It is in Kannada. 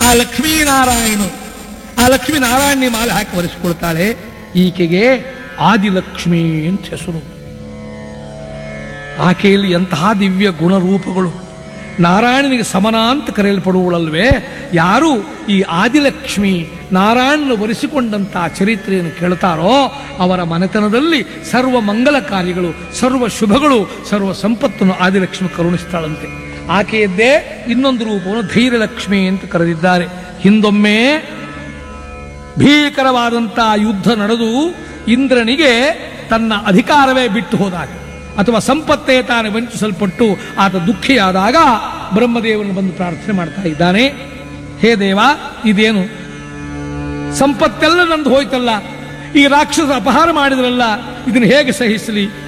ಆ ಲಕ್ಷ್ಮೀನಾರಾಯಣ ಆ ಲಕ್ಷ್ಮೀನಾರಾಯಣಿ ಮಾಲೆ ಹಾಕಿ ಒರೆಸಿಕೊಳ್ತಾಳೆ ಈಕೆಗೆ ಆದಿಲಕ್ಷ್ಮಿ ಅಂತ ಹೆಸರು ಆಕೆಯಲ್ಲಿ ಎಂತಹ ದಿವ್ಯ ಗುಣರೂಪಗಳು ನಾರಾಯಣನಿಗೆ ಸಮನ ಅಂತ ಕರೆಯಲ್ಪಡುವಳಲ್ವೇ ಯಾರು ಈ ಆದಿಲಕ್ಷ್ಮಿ ನಾರಾಯಣನ ಒರೆಸಿಕೊಂಡಂತ ಚರಿತ್ರೆಯನ್ನು ಕೇಳ್ತಾರೋ ಅವರ ಮನೆತನದಲ್ಲಿ ಸರ್ವ ಮಂಗಲ ಕಾರ್ಯಗಳು ಸರ್ವ ಶುಭಗಳು ಸರ್ವ ಸಂಪತ್ತನ್ನು ಆದಿಲಕ್ಷ್ಮಿ ಕರುಣಿಸ್ತಾಳಂತೆ ಆಕೆಯದ್ದೇ ಇನ್ನೊಂದು ರೂಪವನ್ನು ಧೈರ್ಯಲಕ್ಷ್ಮಿ ಅಂತ ಕರೆದಿದ್ದಾರೆ ಹಿಂದೊಮ್ಮೆ ಭೀಕರವಾದಂತಹ ಯುದ್ಧ ನಡೆದು ಇಂದ್ರನಿಗೆ ತನ್ನ ಅಧಿಕಾರವೇ ಬಿಟ್ಟು ಹೋದಾಗ ಅಥವಾ ಸಂಪತ್ತೇ ತಾನು ವಂಚಿಸಲ್ಪಟ್ಟು ಆತ ದುಃಖಿಯಾದಾಗ ಬ್ರಹ್ಮದೇವರನ್ನು ಬಂದು ಪ್ರಾರ್ಥನೆ ಮಾಡ್ತಾ ಇದ್ದಾನೆ ಹೇ ದೇವ ಇದೇನು ಸಂಪತ್ತೆಲ್ಲ ನಂದು ಹೋಯ್ತಲ್ಲ ಈ ರಾಕ್ಷಸ ಅಪಹಾರ ಮಾಡಿದ್ರಲ್ಲ ಇದನ್ನು ಹೇಗೆ ಸಹಿಸಲಿ